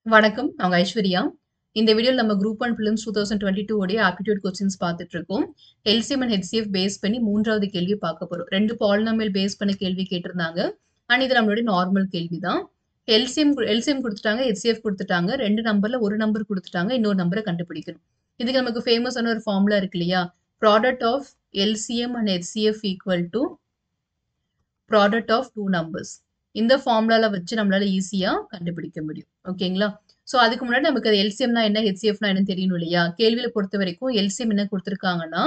வணக்கம். நாங்க ஐஸ்வர்யா. இந்த வீடியோல நம்ம குரூப் ஒன் பிலிம்ஸ் 2022 உடைய ஆப்டிட்யூட் கொஸ்டின்ஸ் பார்த்துட்டு இருக்கோம். எல்சிஎம் அண்ட் ஹெச்சிஎஃப் பேஸ் பண்ணி 3வது கேள்வி பார்க்க போறோம். 2 பாலினாமியல் பேஸ் பண்ண கேள்வி கேட்டிருந்தாங்க. அண்ட் இது நம்மளுடைய நார்மல் கேள்வி தான். எல்சிஎம் எல்சிஎம் குடுத்துட்டாங்க, ஹெச்சிஎஃப் குடுத்துட்டாங்க. 2 நம்பர்ல ஒரு நம்பர் குடுத்துட்டாங்க. இன்னொரு நம்பர கண்டுபிடிக்கணும். இதுக்கு நமக்கு ஃபேமஸான ஒரு ஃபார்முலா இருக்கு இல்லையா? Product of LCM and HCF equal to product of 2 numbers. இந்த ஃபார்முலால வச்சு நம்மளால ஈஸியா கண்டுபிடிக்க முடியும். ஓகேங்களா? சோ அதுக்கு முன்னாடி நமக்கு அது எல்சிஎம்னா என்ன, ஹெச்சிஎஃப்னா என்னன்னு தெரியணும் இல்லையா? கேள்வியில பொறுத்தவரைக்கும் எல்சிஎம் என்ன குடுத்திருக்காங்கன்னா,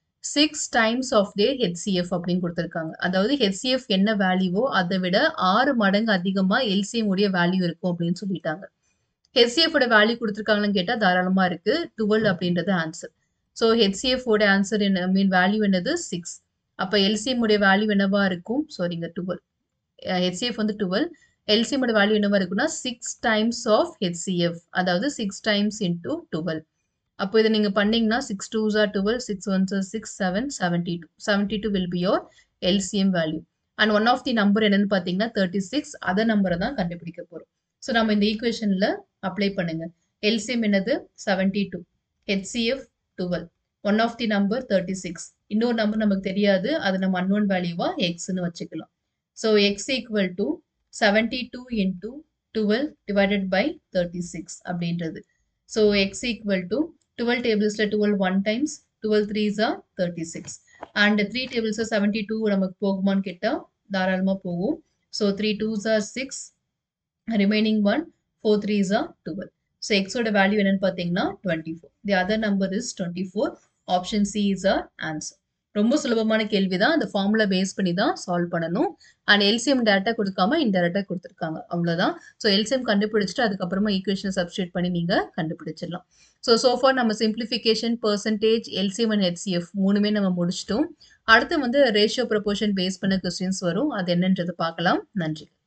6 டைம்ஸ் ஆஃப் தேர் ஹெச்சிஎஃப் அப்படின்னு குடுத்திருக்காங்க. அதாவது ஹெச்சிஎஃப் என்ன வேல்யூவோ அத விட 6 மடங்கு அதிகமா எல்சிஎம் உடைய வேல்யூ இருக்கும் அப்படின்னு சொல்லிட்டாங்க. ஹெச்சிஎஃப் ஓட வேல்யூ குடுத்திருக்காங்களான்னு கேட்டா தாராளமா இருக்கு. 12 அப்படின்றது ஆன்சர். சோ ஹெச்சிஎஃப் ஓட ஆன்சர் என்ன ஐ மீன் வேல்யூ என்னது 6. அப்ப எல்சிஎம் உடைய வேல்யூ என்னவா இருக்கும்? சாரிங்க 12. ஹெச்சிஎஃப் வந்து 12. எல்சிஎம் ஓட வேல்யூ என்னவா இருக்கும்னா 6 டைம்ஸ் ஆஃப் ஹெச்சிஎஃப். அதாவது 6 டைம்ஸ் இன்டூ 12. அப்போ இத நீங்க பண்ணீங்கன்னா 6 2s are 12, 6 1s are 6, 7, 72. 72 will be your LCM value. And one of the number என்னன்னு பார்த்தீங்கன்னா 36. அத நம்பர தான் கண்டுபிடிக்க போறோம். சோ நம்ம இந்த ஈக்குவேஷன்ல அப்ளை பண்ணுங்க. எல்சிஎம் என்னது 72. HCF 12. One of the number 36. இன்னொரு நம்பர் நமக்கு தெரியாது. அது நம்ம அன்னோன் வேல்யூவா எக்ஸ்ன்னு வச்சுக்கலாம். So X equal to 72 into 12 divided by 36 அப்படின்றது. சோ எக்ஸ் ஈக்குவல் டூ 12 டேபிள்ஸ்ல 12 1 டைம்ஸ் 12 3s are 36 அண்ட் 3 டேபிள்ஸ்ல 72 நமக்கு போகுமான்னு கேட்டா தாராளமா போகும். So 3 2s are 6 remaining one 4 3s are 12. So X ஓட வேல்யூ என்னன்னு பார்த்தீங்கன்னா 24. The other number is 24. Option C is our answer. ரொம்ப சுலபமான கேள்வி தான். அந்த ஃபார்முலா பேஸ் பண்ணி தான் சால்வ் பண்ணணும். அண்ட் எல்சிஎம் டைரக்ட்டா குடுக்காம இன்டைரக்ட்டா குடுத்திருக்காங்க. அவ்வளவுதான். சோ எல்சிஎம் கண்டுபிடிச்சுட்டு அதுக்கப்புறமா ஈக்குவேஷன சப்ஸ்டிட்யூட் பண்ணி நீங்க கண்டுபிடிச்சிடலாம். சோ சோ ஃபார் நம்ம simplification, percentage, LCM and HCF 3மே நம்ம முடிச்சுட்டோம். அடுத்து வந்து ரேஷியோ ப்ரொபோர்ஷன் பேஸ் பண்ண கொஸ்டின்ஸ் வரும். அது என்னன்றத பார்க்கலாம். நன்றி.